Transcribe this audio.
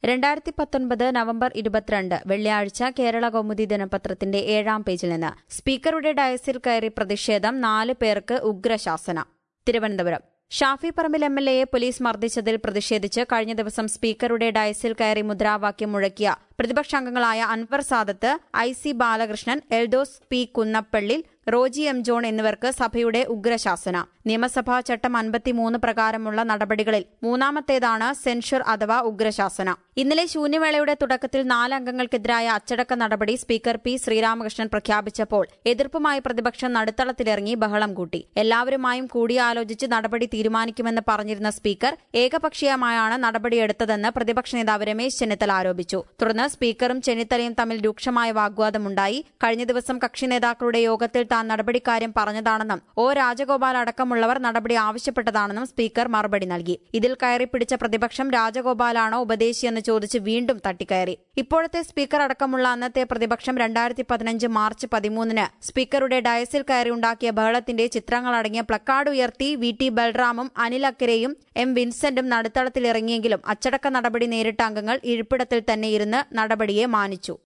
രണ്ടായിരത്തി പത്തൊൻപത് നവംബർ ഇരുപത്തിരണ്ട് വെള്ളിയാഴ്ച കേരള കൗമുദി ദിനപത്രത്തിന്റെ ഏഴാം പേജിൽ നിന്ന് സ്പീക്കറുടെ ഡയസിൽ കയറി പ്രതിഷേധം നാല് പേർക്ക് ഉഗ്രശാസന തിരുവനന്തപുരം ഷാഫി പറമ്പിൽ എം എൽ എയെ പോലീസ് മർദ്ദിച്ചതിൽ പ്രതിഷേധിച്ച് കഴിഞ്ഞ ദിവസം സ്പീക്കറുടെ ഡയസിൽ കയറി മുദ്രാവാക്യം മുഴക്കിയ പ്രതിപക്ഷാംഗങ്ങളായ Anwar Sadath I C Balakrishnan Eldhose P Kunnappilly Roji M John എന്നിവർക്ക് സഭയുടെ ഉഗ്രശാസന നിയമസഭാ ചട്ടം അൻപത്തിമൂന്ന് പ്രകാരമുള്ള നടപടികളിൽ മൂന്നാമത്തേതാണ് സെൻഷർ അഥവാ ഉഗ്രശാസന ഇന്നലെ ശൂന്യവേളയുടെ തുടക്കത്തിൽ നാലംഗങ്ങൾക്കെതിരായ അച്ചടക്ക നടപടി സ്പീക്കർ പി ശ്രീരാമകൃഷ്ണൻ പ്രഖ്യാപിച്ചപ്പോൾ എതിർപ്പുമായി പ്രതിപക്ഷം നടുത്തളത്തിലിറങ്ങി ബഹളം കൂട്ടി എല്ലാവരുമായും കൂടിയാലോചിച്ച് നടപടി തീരുമാനിക്കുമെന്ന് പറഞ്ഞിരുന്ന സ്പീക്കർ ഏകപക്ഷീയമായാണ് നടപടിയെടുത്തതെന്ന് പ്രതിപക്ഷ നേതാവ് രമേശ് ചെന്നിത്തല ആരോപിച്ചു തുടർന്ന് സ്പീക്കറും ചെന്നിത്തലയും തമ്മിൽ രൂക്ഷമായ വാഗ്വാദമുണ്ടായി കഴിഞ്ഞ ദിവസം കക്ഷി നേതാക്കളുടെ യോഗത്തിൽ താൻ നടപടിക്കാര്യം പറഞ്ഞതാണെന്നും ഒ രാജഗോപാൽ അടക്കമുള്ളവർ നടപടി ആവശ്യപ്പെട്ടതാണെന്നും സ്പീക്കർ മറുപടി നൽകി ഇതിൽ കയറി പിടിച്ച പ്രതിപക്ഷം രാജഗോപാലാണോ ഉപദേശിയെന്ന് ചോദിച്ച് വീണ്ടും തട്ടിക്കയറി ഇപ്പോഴത്തെ സ്പീക്കർ അടക്കമുള്ള അന്നത്തെ പ്രതിപക്ഷം രണ്ടായിരത്തി പതിനഞ്ച് മാർച്ച് പതിമൂന്നിന് സ്പീക്കറുടെ ഡയസിൽ കയറി ഉണ്ടാക്കിയ ബഹളത്തിന്റെ ചിത്രങ്ങളടങ്ങിയ പ്ലക്കാർഡ് ഉയർത്തി വി ടി ബൽറാമും അനിൽ അക്കരെയും എം വിൻസെന്റും നടുത്തളത്തിലിറങ്ങിയെങ്കിലും അച്ചടക്ക നടപടി നേരിട്ട അംഗങ്ങൾ ഇരിപ്പിടത്തിൽ തന്നെ ഇരുന്ന് നടപടിയെ മാനിച്ചു